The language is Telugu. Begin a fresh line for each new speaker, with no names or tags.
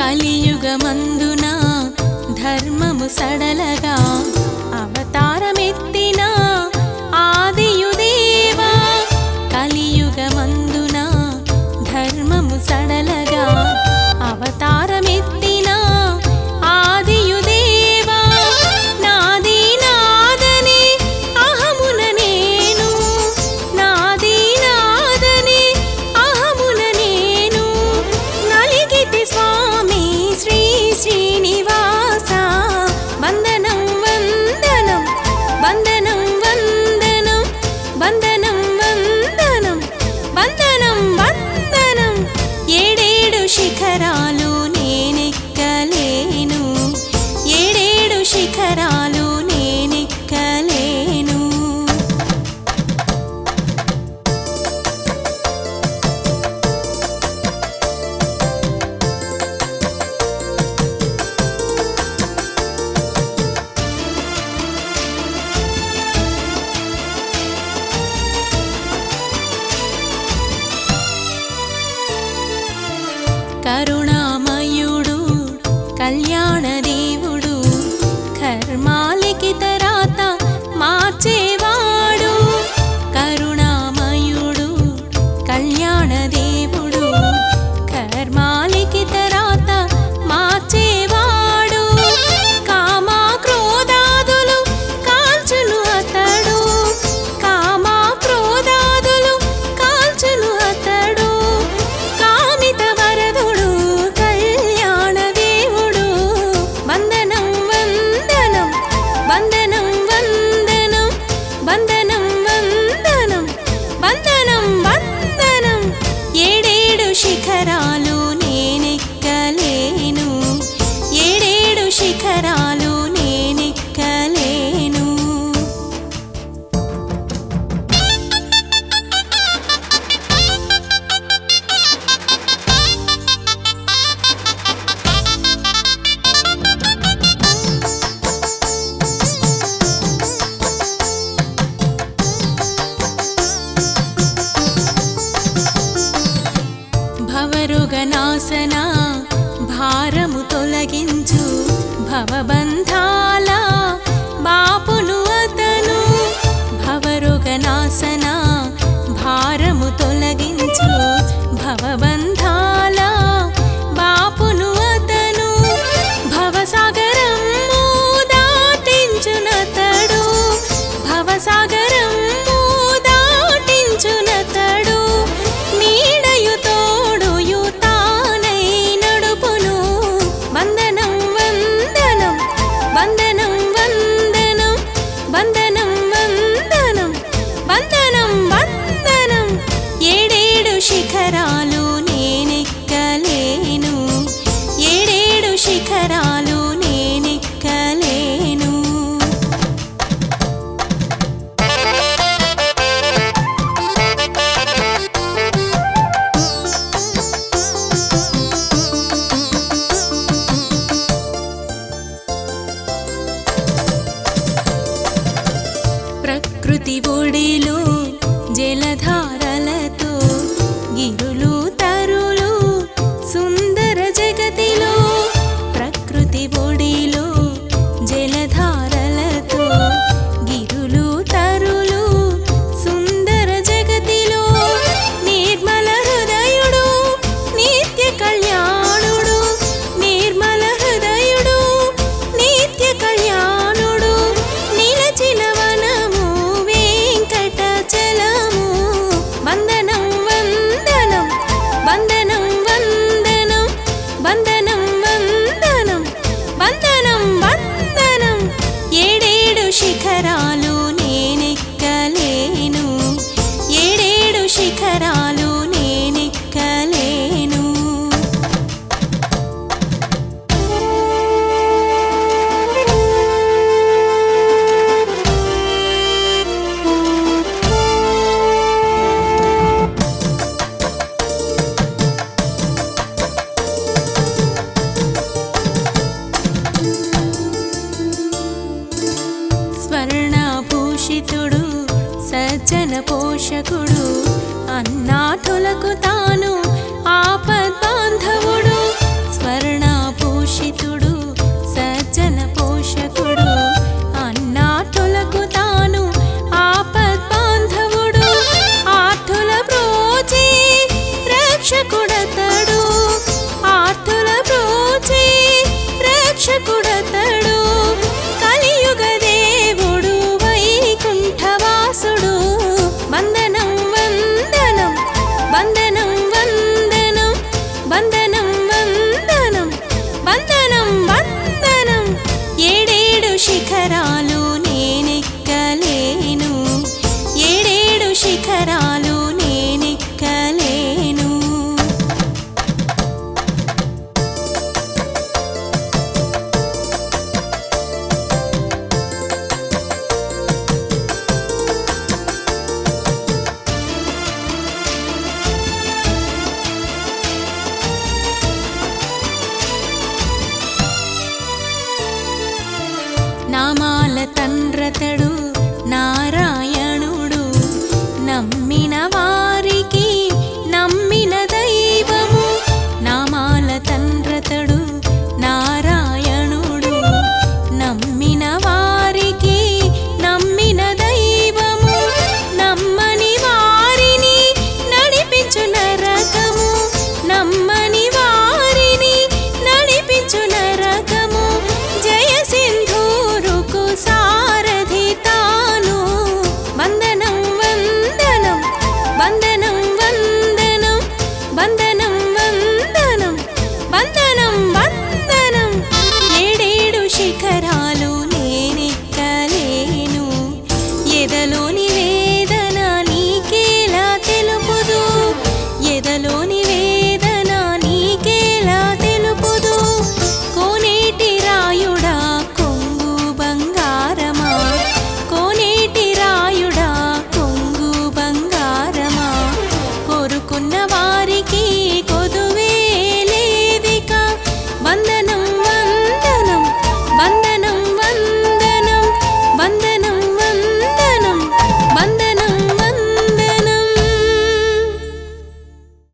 కలియుగమందున ధర్మము సడలగా అవతారమెత్తిన ఆదియుదేవా కలియుగమందున ధర్మము సడలగా అవతారమెత్తిన ఆదియుదేవా నాది నాదని అహమున నేను నాది నాదని అహమున నేను నలిగితి స్వామి శ్రీ శ్రీనివాస వందనం వందనం వందనం వందనం వందనం వందనం వందనం వందనం ఏడేడు శిఖరాలు నేనెక్కలేను ఏడేడు శిఖరాలు నేనెక్కలేను కరుణామయుడు కళ్యాణదేవుడు కర్మాలికి తరాత మార్చేవాడు కరుణామయుడు కళ్యాణదేవుడు కర్మాలికి తరాత మార్చేవాడు కామా క్రోధాదులు కాల్చును అతడు కామా క్రోధాదులు కాల్చును అతడు కామిత వరదుడు కళ్యాణ దేవుడు వందనం వందనం వందనం వందనం వందనం వందనం వందనం వందనం ఏడేడు శిఖరాలు నేనెక్కలేను ఏడేడు శిఖరాలు నేనెక్కలేను భవరుగనాశన భారము తొలగించు భవబంధాల బాపును అతను భవరుగనాశన భారము తొలగించు భవబంధాల బాపును అతను భవసాగరము దాటించునతడు భవసాగరము దాటించునతడు నీడయు తోడుయు తానై నడుపును వందనం వందనం వందనం వందనం వందనం వందనం వందనం వందనం ఏడేడు శిఖరాలు నేనెక్కలేను ఏడేడు శిఖరాలు నేనెక్కలేను ప్రకృతి ఒడిలో జలధారలతో గిరులు తరులు సుందర జగతిలో ప్రకృతి ఒడిలో జలధారలతో గిరులు తరులు సుందర జగతిలో నిర్మల హృదయుడు నిత్య కళ్యాణుడు నిర్మల హృదయుడు నిత్య కళ్యాణుడు నిలచిన వనము వెంకటచలము వందనం వందనం వందనం వందనం వందనం వందనం వందనం వందనం ఏడేడు శిఖరాలు